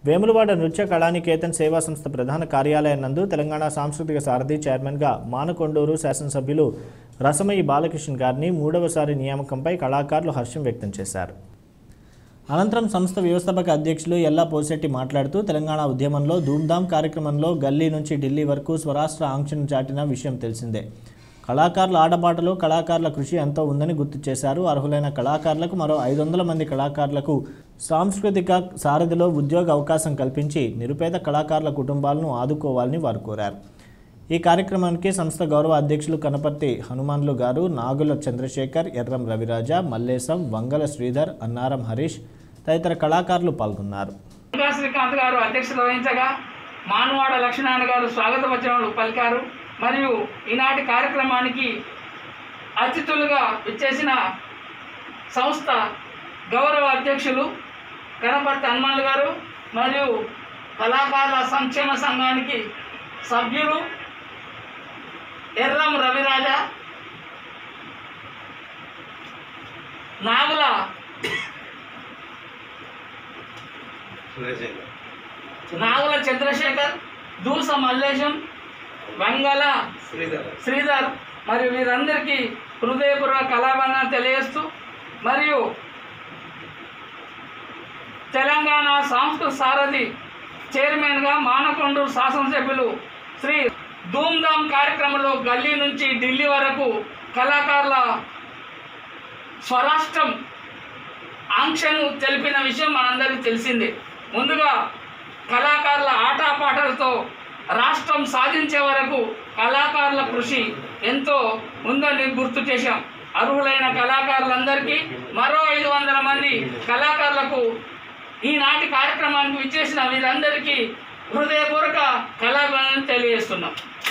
వేములవాడ నృత్య కళానికేతన్ సేవా సంస్థ ప్రధాన కార్యాలయం నందు తెలంగాణ సాంస్కృతిక సారథి చైర్మన్గా మానకొండూరు శాసనసభ్యులు రసమయ్యి బాలకృష్ణ గారిని మూడవసారి నియామకంపై కళాకారులు హర్షం వ్యక్తం చేశారు అనంతరం సంస్థ వ్యవస్థాపక అధ్యక్షులు ఎల్లా పోసెట్టి మాట్లాడుతూ తెలంగాణ ఉద్యమంలో ధూమ్ధామ్ కార్యక్రమంలో గల్లీ నుంచి ఢిల్లీ వరకు స్వరాష్ట్ర ఆంక్షను చాటిన విషయం తెలిసిందే కళాకారుల ఆటపాటలు కళాకారుల కృషి ఎంతో ఉందని గుర్తు చేశారు అర్హులైన కళాకారులకు మరో ఐదు వందల మంది కళాకారులకు సాంస్కృతిక సారథిలో ఉద్యోగ అవకాశం కల్పించి నిరుపేద కళాకారుల కుటుంబాలను ఆదుకోవాలని వారు కోరారు ఈ కార్యక్రమానికి సంస్థ గౌరవ అధ్యక్షులు కనపర్తి హనుమాన్లు గారు నాగుల చంద్రశేఖర్ ఎర్రం రవిరాజ మల్లేశం వంగల శ్రీధర్ అన్నారం హరీష్ తదితర కళాకారులు పాల్గొన్నారు ఇంకా శ్రీకాంత్ గారు అధ్యక్షత వహించగా మానవాడ లక్ష్మీనారాయణ గారు స్వాగత వచనాలు పలికారు మరియు ఈనాటి కార్యక్రమానికి అతిథులుగా ఇచ్చేసిన సంస్థ గౌరవ అధ్యక్షులు కనపర్తి హనుమాన్లు గారు మరియు కళాకారుల సంక్షేమ సంఘానికి సభ్యులు ఎర్రం రవిరాజ నాగుల నాగుల చంద్రశేఖర్ దూస మల్లేశం వంగల శ్రీధర్ మరియు వీరందరికీ హృదయపూర్వక కళాబంధన తెలియజేస్తూ మరియు తెలంగాణ సాంస్కృతిక సారథి చైర్మన్గా మానకొండూరు శాసనసభ్యులు శ్రీ ధూమ్ధామ్ కార్యక్రమంలో గల్లీ నుంచి ఢిల్లీ వరకు కళాకారుల స్వరాష్ట్రం ఆంక్షను తెలిపిన విషయం మనందరికీ తెలిసిందే ముందుగా కళాకారుల ఆటపాటలతో రాష్ట్రం సాధించే వరకు కళాకారుల కృషి ఎంతో ఉందని గుర్తు చేశాం అర్హులైన కళాకారులందరికీ మరో ఐదు వందల మంది కళాకారులకు ఈనాటి కార్యక్రమానికి విచ్చేసిన వీరందరికీ హృదయపూర్వక కళాభినందనలు తెలియజేస్తున్నాం